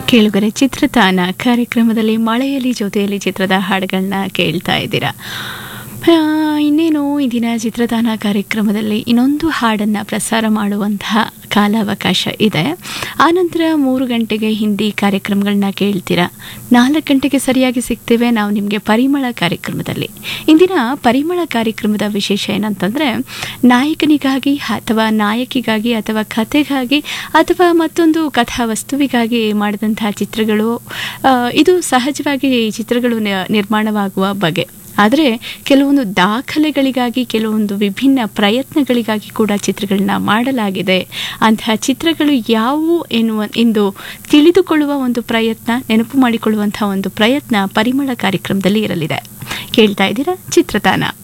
ಕೇಳುಗರೆ ಚಿತ್ರತಾನ ಕಾರ್ಯಕ್ರಮದಲ್ಲಿ ಮಳೆಯಲ್ಲಿ ಜೊತೆಯಲ್ಲಿ ಚಿತ್ರದ ಹಾಡುಗಳನ್ನ ಕೇಳ್ತಾ ಇದ್ದೀರಾ ಆ, ಇನ್ನೇನು ಈ ದಿನ ಚಿತ್ರತಾನ ಕಾರ್ಯಕ್ರಮದಲ್ಲಿ ಇನ್ನೊಂದು ಹಾಡನ್ನು ಪ್ರಸಾರ ಮಾಡುವಂತಹ ಕಾಲಾವಕಾಶ ಇದೆ ಆನಂತರ ಮೂರು ಗಂಟೆಗೆ ಹಿಂದಿ ಕಾರ್ಯಕ್ರಮಗಳನ್ನ ಕೇಳ್ತೀರಾ ನಾಲ್ಕು ಗಂಟೆಗೆ ಸರಿಯಾಗಿ ಸಿಗ್ತೇವೆ ನಾವು ನಿಮಗೆ ಪರಿಮಳ ಕಾರ್ಯಕ್ರಮದಲ್ಲಿ ಇಂದಿನ ಪರಿಮಳ ಕಾರ್ಯಕ್ರಮದ ವಿಶೇಷ ಏನಂತಂದರೆ ನಾಯಕನಿಗಾಗಿ ಅಥವಾ ನಾಯಕಿಗಾಗಿ ಅಥವಾ ಕಥೆಗಾಗಿ ಅಥವಾ ಮತ್ತೊಂದು ಕಥಾವಸ್ತುವಿಗಾಗಿ ಮಾಡಿದಂತಹ ಚಿತ್ರಗಳು ಆ, ಇದು ಸಹಜವಾಗಿ ಈ ಚಿತ್ರಗಳು ನಿ- ನಿರ್ಮಾಣವಾಗುವ ಬಗೆ ಆದರೆ ಕೆಲವೊಂದು ದಾಖಲೆಗಳಿಗಾಗಿ ಕೆಲವೊಂದು ವಿಭಿನ್ನ ಪ್ರಯತ್ನಗಳಿಗಾಗಿ ಕೂಡ ಚಿತ್ರಗಳನ್ನ ಮಾಡಲಾಗಿದೆ ಅಂತಹ ಚಿತ್ರಗಳು ಯಾವುವು ಎನ್ನುವ ಎಂದು ತಿಳಿದುಕೊಳ್ಳುವ ಒಂದು ಪ್ರಯತ್ನ ನೆನಪು ಮಾಡಿಕೊಳ್ಳುವಂತಹ ಒಂದು ಪ್ರಯತ್ನ ಪರಿಮಳ ಕಾರ್ಯಕ್ರಮದಲ್ಲಿ ಇರಲಿದೆ ಕೇಳ್ತಾ ಇದ್ದೀರಾ ಚಿತ್ರತಾನ